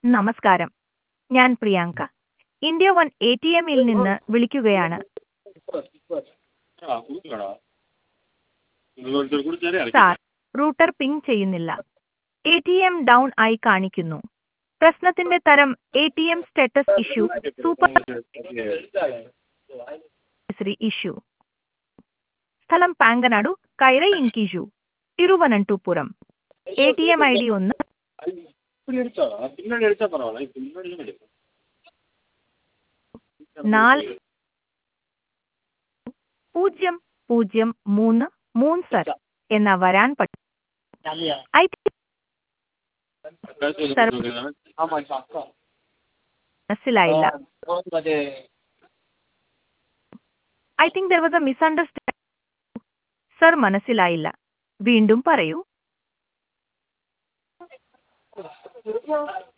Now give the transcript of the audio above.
നമസ്കാരം ഞാൻ Priyanka India one A T എമ്മിൽ നിന്ന് വിളിക്കുകയാണ് ആ കുടിക്കടാ നിങ്ങൾ ഓരോരുത്തർ കുടിച്ചാലേ അറിയാം സാർ റൂട്ടർ പിങ് ചെയ്യുന്നില്ല എ ടി എം ഡൗൺ ആയി കാണിക്കുന്നു പ്രശ്നത്തിന്റെ തരം A T M status issue super issue സ്ഥലം പാങ്കനാടു കൈറ ഇൻകിജു Thiruvananthapuram A T M I D ഒന്ന് പിന്നടി അടിച്ചാ പിന്നടി അടിച്ചാൽ പരവായില്ല പിന്നടി എടുക്കാം നാല് പൂജ്യം പൂജ്യം മൂന്ന് മൂന്ന് സർ എന്ന വരാൻ പറ്റും ഐ മനസ്സിലായില്ല I think there was a misunderstanding sir മനസ്സിലായില്ല വീണ്ടും പറയൂ